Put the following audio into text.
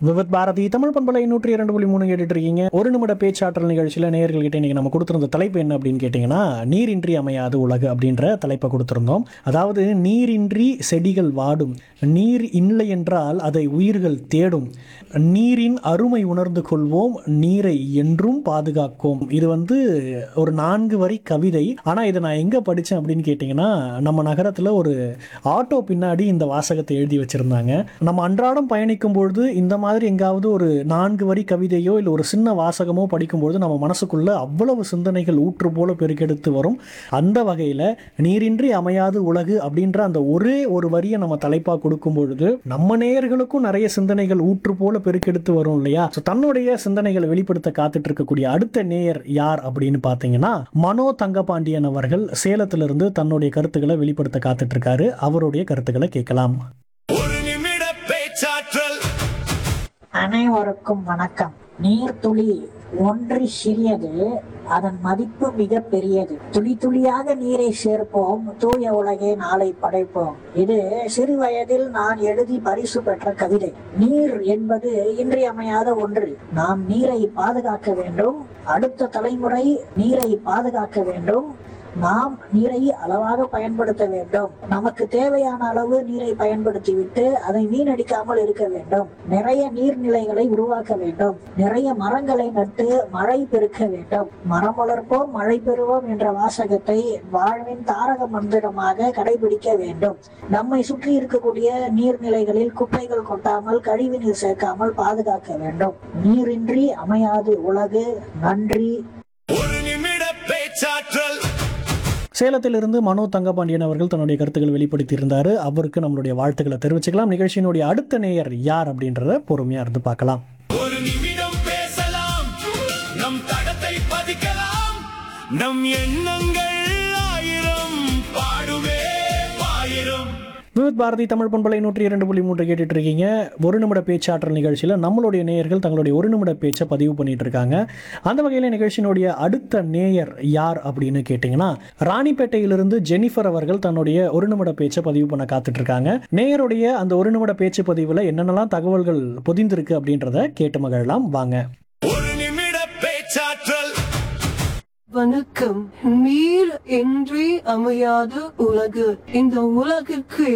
விவத் பாரதி தமிழ் பண்பலை நூற்றி இரண்டு புள்ளி மூணு கேட்டுட்டு இருக்கீங்க ஒரு நிமிட பேச்சாற்றல் நிகழ்ச்சியில் நேயர்கள் கிட்ட இன்னைக்கு நம்ம கொடுத்திருந்த தலைப்பு என்ன அப்படின்னு கேட்டிங்கன்னா நீரின்றி அமையாது உலகு அப்படின்ற தலைப்பை கொடுத்திருந்தோம் அதாவது நீரின்றி செடிகள் வாடும் நீர் இல்லை என்றால் அதை உயிர்கள் தேடும் நீரின் அருமை உணர்ந்து கொள்வோம் நீரை என்றும் பாதுகாக்கும் இது வந்து ஒரு நான்கு வரி கவிதை ஆனால் இதை நான் எங்கே படித்தேன் அப்படின்னு கேட்டிங்கன்னா நம்ம நகரத்தில் ஒரு ஆட்டோ பின்னாடி இந்த வாசகத்தை எழுதி வச்சுருந்தாங்க நம்ம அன்றாடம் பயணிக்கும் பொழுது இந்த மாதிரி எங்காவது ஒரு நான்கு வரி கவிதையோ இல்லை ஒரு சின்ன வாசகமோ படிக்கும்பொழுது நம்ம மனசுக்குள்ள அவ்வளவு சிந்தனைகள் ஊற்று போல பெருக்கெடுத்து வரும் அந்த வகையில் நீரின்றி அமையாது உலகு அப்படின்ற அந்த ஒரே ஒரு வரியை நம்ம தலைப்பாக கொடுக்கும் பொழுது நம்ம நேயர்களுக்கும் நிறைய சிந்தனைகள் ஊற்று போல பெருக்கெடுத்து வரும் இல்லையா ஸோ தன்னுடைய சிந்தனைகளை வெளிப்படுத்த காத்துட்டு இருக்கக்கூடிய அடுத்த நேயர் யார் அப்படின்னு பார்த்தீங்கன்னா மனோ தங்கபாண்டியன் அவர்கள் சேலத்திலிருந்து தன்னுடைய கருத்துக்களை வெளிப்படுத்த காத்துட்டு இருக்காரு அவருடைய கருத்துக்களை கேட்கலாம் ஒரு நிமிட பேச்சாற்றல் அனைவருக்கும் வணக்கம் நீர்த்துளி ஒன்று சிறியது அதன் மதிப்பு மிக பெரியது துளி துளியாக நீரை சேர்ப்போம் தூய உலகை நாளை படைப்போம் இது சிறு வயதில் நான் எழுதி பரிசு பெற்ற கவிதை நீர் என்பது இன்றியமையாத ஒன்று நாம் நீரை பாதுகாக்க வேண்டும் அடுத்த தலைமுறை நீரை பாதுகாக்க வேண்டும் நாம் நீரை அளவாக பயன்படுத்த வேண்டும் நமக்கு தேவையான அளவு நீரை பயன்படுத்திவிட்டு அதை வீணடிக்காமல் இருக்க வேண்டும் நிறைய நீர்நிலைகளை உருவாக்க வேண்டும் நிறைய மரங்களை நட்டு மழை பெருக்க வேண்டும் மரம் வளர்ப்போம் மழை பெறுவோம் என்ற வாசகத்தை வாழ்வின் தாரக மந்திரமாக கடைபிடிக்க வேண்டும் நம்மை சுற்றி இருக்கக்கூடிய நீர்நிலைகளில் குப்பைகள் கொட்டாமல் கழிவு நீர் சேர்க்காமல் பாதுகாக்க வேண்டும் நீரின்றி அமையாது உலகு நன்றி ஒரு நிமிட பேச்சாற்றல் சேலத்திலிருந்து மனோ தங்கபாண்டியன் அவர்கள் தன்னுடைய கருத்துக்களை வெளிப்படுத்தியிருந்தாரு அவருக்கு நம்மளுடைய வாழ்த்துக்களை தெரிவிச்சுக்கலாம் நிகழ்ச்சியினுடைய அடுத்த நேயர் யார் அப்படின்றத பொறுமையா இருந்து பார்க்கலாம் ஒரு நிமிடம் பேசலாம் நம் தடத்தை பதிக்கலாம் நம் எண்ணங்கள் ஆயிரம் பாடுவே பாயிரம் விவித் பாரதி தமிழ் பண்பலை நூற்றி இரண்டு புள்ளி மூன்று கேட்டுட்டு இருக்கீங்க ஒரு நிமிட பேச்சாற்றல் நிகழ்ச்சியில் நம்மளுடைய நேயர்கள் தங்களுடைய ஒரு நிமிட பேச்சை பதிவு பண்ணிட்டு இருக்காங்க அந்த வகையில் நிகழ்ச்சியினுடைய அடுத்த நேயர் யார் அப்படின்னு கேட்டிங்கன்னா ராணிப்பேட்டையிலிருந்து ஜெனிஃபர் அவர்கள் தன்னுடைய ஒரு நிமிட பேச்சை பதிவு பண்ண காத்துட்டு இருக்காங்க நேயருடைய அந்த ஒரு நிமிட பேச்சு பதிவில் என்னென்னலாம் தகவல்கள் பொதிந்திருக்கு அப்படின்றத கேட்டு மகிழலாம் வாங்க ஒரு நிமிட பேச்சாற்றல் வணக்கம் நீர் இன்றி அமையாத உலகு இந்த உலகிற்கு